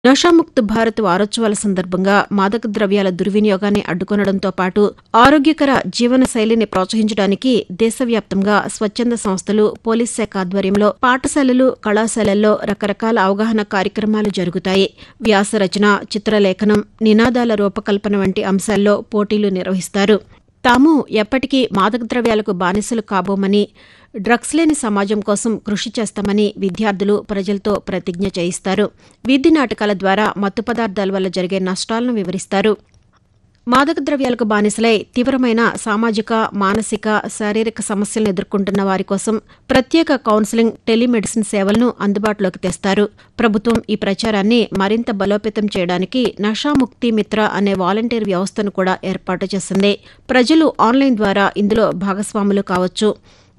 నషాముక్త్ భారత్ వారోత్సవాల సందర్భంగా మాదక ద్రవ్యాల దుర్వినియోగాన్ని అడ్డుకొనడంతో పాటు ఆరోగ్యకర జీవన శైలిని ప్రోత్సహించడానికి దేశవ్యాప్తంగా స్వచ్ఛంద సంస్థలు పోలీస్ శాఖ ఆధ్వర్యంలో పాఠశాలలు కళాశాలల్లో రకరకాల అవగాహన కార్యక్రమాలు జరుగుతాయి వ్యాసరచన చిత్రలేఖనం నినాదాల రూపకల్పన వంటి అంశాల్లో పోటీలు నిర్వహిస్తారు తాము ఎప్పటికీ మాదక ద్రవ్యాలకు బానిసలు కాబోమని డ్రగ్స్ లేని సమాజం కోసం కృషి చేస్తామని విద్యార్థులు ప్రజలతో ప్రతిజ్ఞ చేయిస్తారు వీధి నాటకాల ద్వారా మత్తు పదార్థాల వల్ల జరిగే నష్టాలను వివరిస్తారు మాదక ద్రవ్యాలకు బానిసలై తీవ్రమైన సామాజిక మానసిక శారీరక సమస్యలను ఎదుర్కొంటున్న వారి కోసం ప్రత్యేక కౌన్సిలింగ్ టెలిమెడిసిన్ సేవలను అందుబాటులోకి తెస్తారు ప్రభుత్వం ఈ ప్రచారాన్ని మరింత బలోపేతం చేయడానికి నషాముక్తి మిత్ర అనే వాలంటీర్ వ్యవస్థను కూడా ఏర్పాటు చేసింది ప్రజలు ఆన్లైన్ ద్వారా ఇందులో భాగస్వాములు కావచ్చు